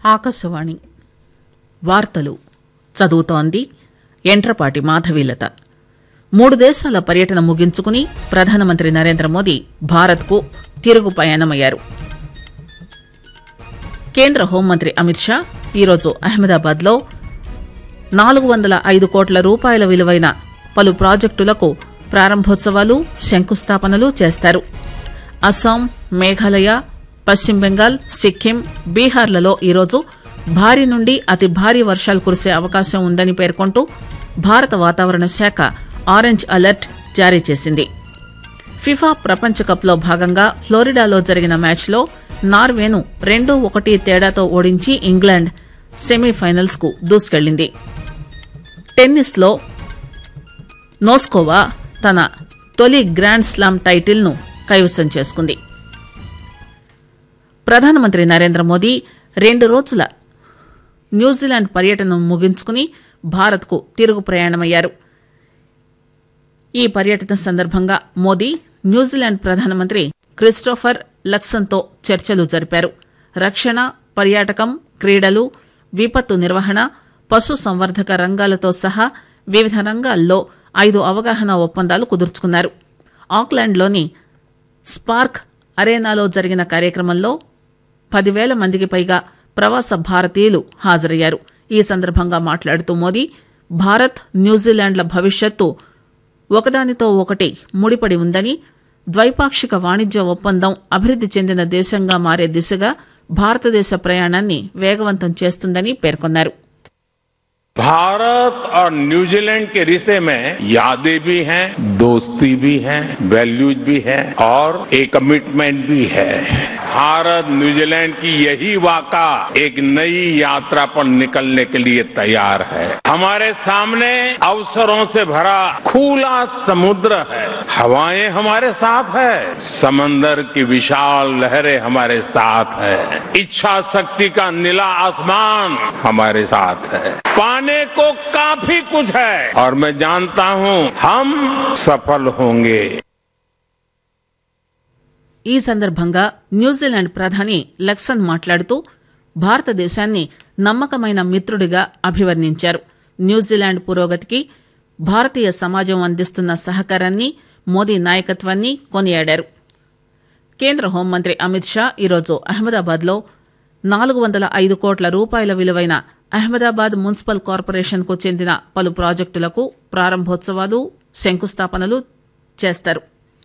ఆకాశవాణి వార్తలు చదువుతోంది ఎంట్రపాటి మాధవీలత మూడు దేశాల పర్యటన ముగించుకుని ప్రధానమంత్రి నరేంద్ర మోదీ భారత్కు తిరుగు పయనమయ్యారు కేంద్ర హోంమంత్రి అమిత్ షా ఈరోజు అహ్మదాబాద్లో నాలుగు వందల ఐదు కోట్ల రూపాయల విలువైన పలు ప్రాజెక్టులకు ప్రారంభోత్సవాలు శంకుస్థాపనలు చేస్తారు అస్సాం మేఘాలయ పశ్చిమ బెంగాల్ సిక్కిం బీహార్లలో ఈరోజు భారీ నుండి అతి భారీ వర్షాలు కురిసే అవకాశం ఉందని పేర్కొంటూ భారత వాతావరణ శాఖ ఆరెంజ్ అలర్ట్ జారీ చేసింది ఫిఫా ప్రపంచ కప్లో భాగంగా ఫ్లోరిడాలో జరిగిన మ్యాచ్లో నార్వేను రెండు ఒకటి తేడాతో ఓడించి ఇంగ్లాండ్ సెమీఫైనల్స్ కు దూసుకెళ్లింది టెన్నిస్లో నోస్కోవా తన తొలి గ్రాండ్ స్లామ్ టైటిల్ను కైవసం చేసుకుంది ప్రధానమంత్రి నరేంద్ర మోదీ రెండు రోజుల న్యూజిలాండ్ పర్యటనను ముగించుకుని భారత్కు తిరుగు ప్రయాణమయ్యారు ఈ పర్యటన సందర్భంగా మోదీ న్యూజిలాండ్ ప్రధానమంత్రి క్రిస్టోఫర్ లక్సన్తో చర్చలు జరిపారు రక్షణ పర్యాటకం క్రీడలు విపత్తు నిర్వహణ పశు సంవర్ధక రంగాలతో సహా వివిధ రంగాల్లో ఐదు అవగాహన ఒప్పందాలు కుదుర్చుకున్నారు ఆక్లాండ్లోని స్పార్క్ అరేనాలో జరిగిన కార్యక్రమంలో పదివేల మందికి పైగా ప్రవాస భారతీయులు హాజరయ్యారు ఈ సందర్భంగా మాట్లాడుతూ మోదీ భారత్ న్యూజిలాండ్ల భవిష్యత్తు ఒకదానితో ఒకటి ముడిపడి ఉందని ద్వైపాక్షిక వాణిజ్య ఒప్పందం అభివృద్ది చెందిన దేశంగా మారే దిశగా భారతదేశ ప్రయాణాన్ని వేగవంతం చేస్తుందని పేర్కొన్నారు भारत और न्यूजीलैंड के रिश्ते में यादें भी हैं दोस्ती भी है वैल्यूज भी है और एक कमिटमेंट भी है भारत न्यूजीलैंड की यही वाका एक नई यात्रा पर निकलने के लिए तैयार है हमारे सामने अवसरों से भरा खुला समुद्र है हवाएं हमारे साथ है समंदर की विशाल लहरें हमारे साथ है इच्छा शक्ति का नीला आसमान हमारे साथ है पाने को काफी कुछ है और मैं जानता हूं हम सफल होंगे ఈ సందర్భంగా న్యూజిలాండ్ ప్రధాని లక్సన్ మాట్లాడుతూ భారతదేశాన్ని నమ్మకమైన మిత్రుడిగా అభివర్ణించారు న్యూజిలాండ్ పురోగతికి భారతీయ సమాజం అందిస్తున్న సహకారాన్ని మోదీ నాయకత్వాన్ని కొనియాడారు కేంద్ర హోంమంత్రి అమిత్ షా ఈరోజు అహ్మదాబాద్లో నాలుగు వందల ఐదు కోట్ల రూపాయల విలువైన అహ్మదాబాద్ మున్సిపల్ కార్పొరేషన్కు చెందిన పలు ప్రాజెక్టులకు ప్రారంభోత్సవాలు శంకుస్థాపనలు చేస్తారు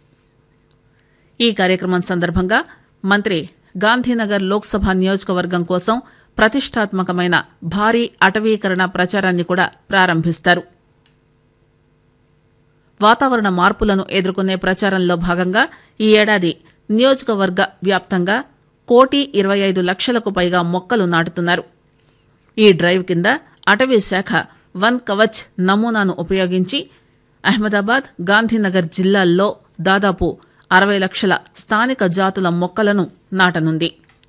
ఈ కార్యక్రమం సందర్భంగా మంత్రి గాంధీనగర్ లోక్సభ నియోజకవర్గం కోసం ప్రతిష్టాత్మకమైన భారీ అటవీకరణ ప్రచారాన్ని కూడా ప్రారంభిస్తారు వాతావరణ మార్పులను ఎదుర్కొనే ప్రచారంలో భాగంగా ఈ ఏడాది నియోజకవర్గ వ్యాప్తంగా కోటి ఇరవై ఐదు లక్షలకు పైగా మొక్కలు నాటుతున్నారు ఈ డ్రైవ్ కింద అటవీ శాఖ వన్ కవచ్ నమూనాను ఉపయోగించి అహ్మదాబాద్ గాంధీనగర్ జిల్లాల్లో దాదాపు అరవై లక్షల స్థానిక జాతుల మొక్కలను నాటనుంది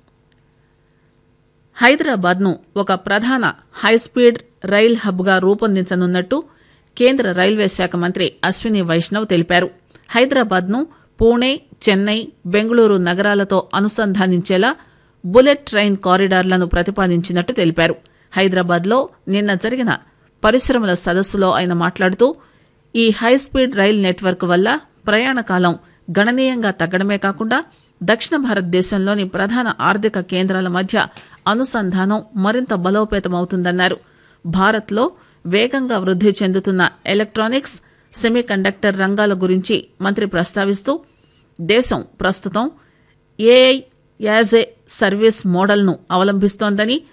హైదరాబాద్ ను ఒక ప్రధాన హైస్పీడ్ రైల్ హబ్ గా రూపొందించనున్నట్టు కేంద్ర రైల్వే శాఖ మంత్రి అశ్విని వైష్ణవ్ తెలిపారు హైదరాబాద్ ను పూణే చెన్నై బెంగళూరు నగరాలతో అనుసంధానించేలా బుల్లెట్ ట్రైన్ కారిడార్లను ప్రతిపాదించినట్టు తెలిపారు హైదరాబాద్ లో నిన్న జరిగిన పరిశ్రమల సదస్సులో ఆయన మాట్లాడుతూ ఈ హైస్పీడ్ రైల్ నెట్వర్క్ వల్ల ప్రయాణ కాలం గణనీయంగా తగ్గడమే కాకుండా దక్షిణ భారతదేశంలోని ప్రధాన ఆర్థిక కేంద్రాల మధ్య అనుసంధానం మరింత బలోపేతమవుతుందన్నారు భారత్లో వేగంగా వృద్ధి చెందుతున్న ఎలక్ట్రానిక్స్ సెమీకండక్టర్ రంగాల గురించి మంత్రి ప్రస్తావిస్తూ దేశం ప్రస్తుతం ఏఐ యాజ్ ఏ సర్వీస్ మోడల్ను అవలంబిస్తోందని